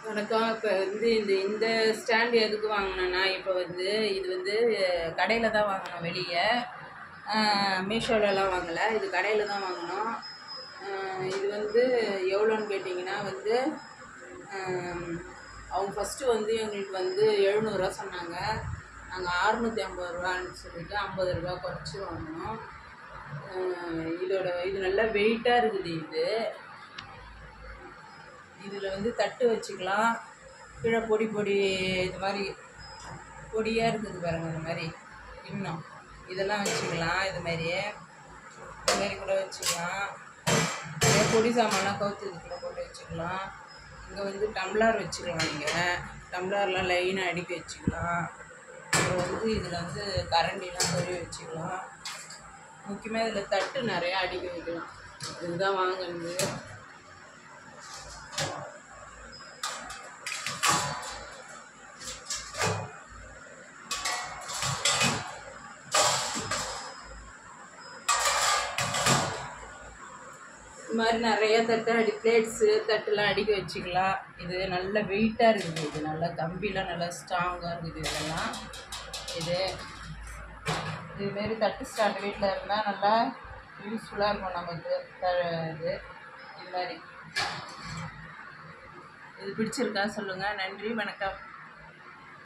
வணக்கம் இப்போ வந்து இந்த இந்த ஸ்டாண்டு எதுக்கு வாங்கினேன்னா இப்போ வந்து இது வந்து கடையில் தான் வாங்கினோம் வெளியே மீஷோலலாம் வாங்கலை இது கடையில் தான் வாங்கினோம் ஆஹ் இது வந்து எவ்வளோன்னு கேட்டிங்கன்னா வந்து ஆம், அவங்க ஃபஸ்ட்டு வந்து எங்களுக்கு வந்து எழுநூறுவா சொன்னாங்க நாங்கள் அறுநூற்றி ஐம்பது ரூபான்னு சொல்லிட்டு ஐம்பது ரூபா குறைச்சி வாங்கினோம் ஆஹ் இதோட இது நல்லா வெயிட்டாக இருக்குது இது இதில் வந்து தட்டு வச்சுக்கலாம் கீழே பொடி பொடி இது மாதிரி பொடியாக இருக்குது பாருங்க இந்த மாதிரி இன்னும் இதெல்லாம் வச்சுக்கலாம் இது மாதிரியே இது மாதிரி கூட வச்சுக்கலாம் நிறைய பொடி சாமான்லாம் கவுத்து இதுக்குள்ள போட்டு வச்சுக்கலாம் இங்கே வந்து டம்ளர் வச்சுக்கலாம் இங்கே டம்ளர்லாம் லைனாக அடுக்கி வச்சுக்கலாம் அப்புறம் வந்து இதில் வந்து கரண்டிலாம் சொருவி வச்சுக்கலாம் முக்கியமாக இதில் தட்டு நிறையா அடுக்கி வைக்கலாம் இதுதான் வாங்குறது இது மாதிரி நிறைய தட்டு அடி பிளேட்ஸு தட்டுலாம் அடிக்க வச்சுக்கலாம் இது நல்ல வெயிட்டாக இருக்குது இது நல்லா கம்பிலாம் நல்லா ஸ்ட்ராங்காக இருக்குது இதெல்லாம் இது இதுமாரி தட்டு ஸ்டாண்ட் வீட்டில் இருந்தால் நல்லா யூஸ்ஃபுல்லாக இருக்கும் நமக்கு த இது இது மாதிரி இது பிடிச்சிருக்கா சொல்லுங்கள் நன்றி வணக்கம்